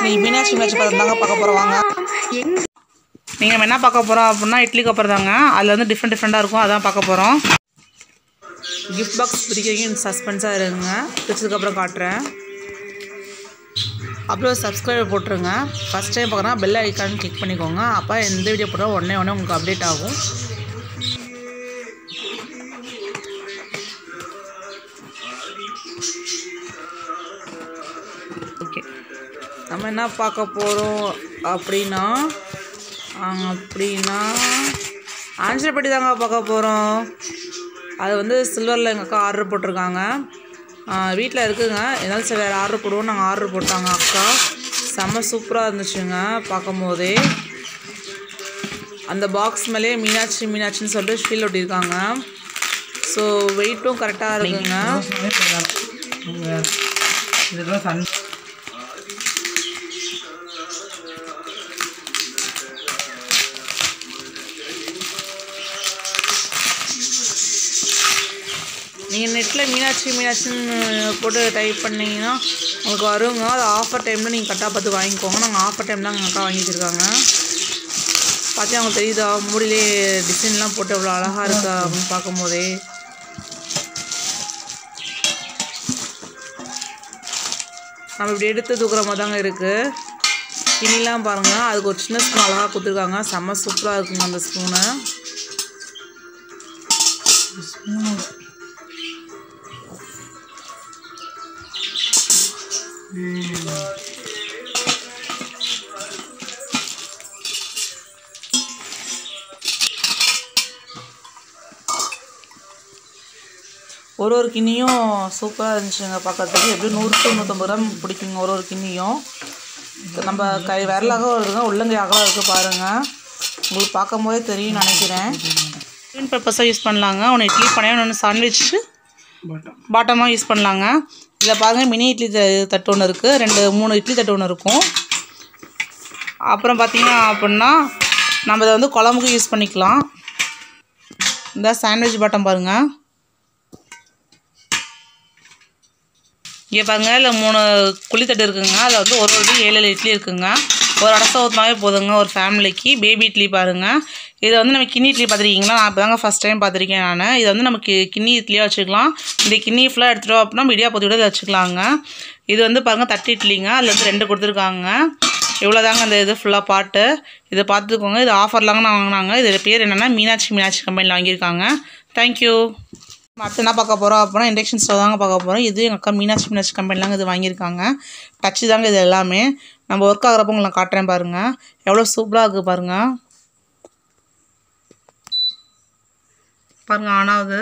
நீ மீனாட்சி மீனாட்சி படம் தாங்க பார்க்க போகிறோம் வாங்க நீங்கள் நம்ம என்ன பார்க்க போகிறோம் அப்படின்னா இட்லி கப்பர் தாங்க அதில் வந்து டிஃப்ரெண்ட் டிஃப்ரெண்ட்டாக இருக்கும் அதான் பார்க்க போகிறோம் கிஃப்ட் பாக்ஸ் பிரிக்கிறீங்க சஸ்பென்ஸாக இருங்க பிரிச்சதுக்கப்புறம் காட்டுறேன் அப்புறம் சப்ஸ்கிரைப் போட்டுருங்க ஃபஸ்ட் டைம் பார்க்குறா பெல் ஐக்கான் கிளிக் பண்ணிக்கோங்க அப்போ எந்த வீடியோ போட்டாலும் உடனே உடனே உங்களுக்கு அப்டேட் ஆகும் ஓகே நம்ம என்ன பார்க்க போகிறோம் அப்படின்னா ஆஹ், அப்படின்னா ஆஞ்சலப்பட்டி தாங்க பார்க்க போகிறோம் அது வந்து சில்வரில் எங்கள் அக்கா ஆர்டர் போட்டிருக்காங்க வீட்டில் இருக்குங்க இருந்தாலும் சரி வேறு ஆர்டர் போடுவோம் நாங்கள் ஆர்டர் போட்டாங்க அக்கா செம்ம சூப்பராக இருந்துச்சுங்க பார்க்கும் போதே அந்த பாக்ஸ் மேலேயே மீனாட்சி மீனாட்சின்னு சொல்லிட்டு ஷீல் ஒட்டியிருக்காங்க ஸோ வெயிட்டும் கரெக்டாக இருக்குங்க இதெல்லாம் சன் நீங்கள் நெட்டில் மீனாட்சி மீனாட்சின்னு போட்டு டைப் பண்ணிங்கன்னா உங்களுக்கு வருங்க அது ஆஃபர் டைமில் நீங்கள் கரெக்டாக பார்த்து வாங்கிக்கோங்க நாங்கள் ஆஃபர் டைம் தான் எங்கள் அக்கா வாங்கி வச்சுருக்காங்க பார்த்தே அவங்க தெரியுதா மூடிலே டிசைன்லாம் போட்டு எவ்வளோ அழகாக இருக்கா அப்படின்னு பார்க்கும்போதே நம்ம இப்படி எடுத்து தூக்குற மாதிரி தாங்க இருக்குது கிணிலாம் பாருங்கள் அதுக்கு ஒரு சின்ன ஸ்பூன் அழகாக கொடுத்துருக்காங்க செம்ம சூப்பராக இருக்குங்க அந்த ஸ்பூனு ஒரு ஒரு கிண்ணியும் சூப்பராக இருந்துச்சுங்க பார்க்கறதுக்கு எப்படியும் நூறு டு நூற்றம்பது கிராம் பிடிக்குங்க ஒரு ஒரு கிண்ணியும் நம்ம கை விரலாக வருதுங்க உள்ளங்கை அகலாக இருக்குது பாருங்கள் உங்களுக்கு பார்க்கும் போதே தெரியும் நினைக்கிறேன் க்ரீன் பெப்பர்ஸாக யூஸ் பண்ணலாங்க ஒன்று இட்லி பண்ணையா ஒன்று சாண்ட்விச் பட்டம் பாட்டமாக யூஸ் பண்ணலாங்க இதில் பாருங்கள் மினி இட்லி த- தட்டு ஒன்று இருக்குது ரெண்டு மூணு இட்லி தட்டு ஒன்று இருக்கும் அப்புறம் பார்த்தீங்கன்னா அப்படின்னா நம்ம இதை வந்து குழம்புக்கு யூஸ் பண்ணிக்கலாம் இந்த சாண்ட்விச் பாட்டம் பாருங்கள் இங்கே பாருங்க இல்லை மூணு குழித்தட்டு இருக்குங்க அதில் வந்து ஒரு ஒரு ஏழு ஏழு இட்லி இருக்குங்க ஒரு அடசை ஊற்றினாவே போதுங்க ஒரு ஃபேமிலிக்கு பேபி இட்லி பாருங்கள் இதை வந்து நம்ம கிண்ணி இட்லி பார்த்துருக்கீங்களா நான் இப்போ தாங்க ஃபஸ்ட் டைம் பார்த்துருக்கேன் நான் இதை வந்து நமக்கு கிண்ணி இட்லியாக வச்சுக்கலாம் இந்த கிண்ணி ஃபுல்லாக எடுத்துகிட்டோம் அப்படின்னா இடியா பொத்தி விட வச்சுக்கலாங்க இது வந்து பாருங்கள் தட்டு இட்லிங்க அதில் வந்து ரெண்டு கொடுத்துருக்காங்க இவ்வளோதாங்க அந்த இது ஃபுல்லாக பாட்டு இதை பார்த்துக்கோங்க இது ஆஃபர்லாங்க நான் வாங்கினாங்க இது பேர் என்னென்னா மீனாட்சி மீனாட்சி கம்பெனியில் வாங்கியிருக்காங்க தேங்க்யூ அடுத்து என்ன பார்க்க போகிறோம் அப்படின்னா இண்டக்ஷன் ஸ்டவ் தாங்க பார்க்க போகிறோம் இது எங்கள் அக்கா மீனாட்சி மீனாட்சி கம்பெனிலாங்க இது வாங்கியிருக்காங்க டச்சு தாங்க இது எல்லாமே நம்ம ஒர்க் ஆகிறப்ப உங்களை காட்டுறேன் பாருங்கள் எவ்வளோ சூப்பராக இருக்குது பாருங்கள் பாருங்கள் ஆனாவது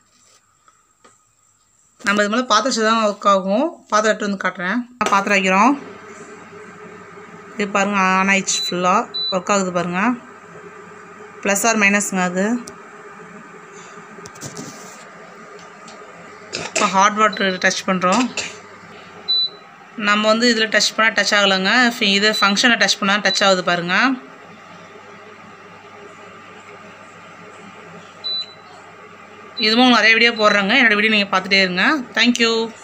நம்ம இது மேலே பாத்திரம் வச்சு தான் ஒர்க் ஆகும் பாத்திரம் எடுத்து வந்து காட்டுறேன் பாத்திரம் வைக்கிறோம் இது பாருங்கள் ஆன் ஆயிடுச்சு ஃபுல்லாக ஒர்க் ஆகுது பாருங்கள் ப்ளஸ் ஆர் மைனஸ்ங்க அது இப்போ ஹாட் வாட்டர் டச் பண்ணுறோம் நம்ம வந்து இதில் டச் பண்ணால் டச் ஆகலைங்க ஃபி- இது ஃபங்க்ஷனை டச் பண்ணால் டச் ஆகுது பாருங்கள் இதுவும் நிறைய வீடியோ போடுறாங்க என்னோடய வீடியோ நீங்கள் பார்த்துட்டே இருங்க தேங்க்யூ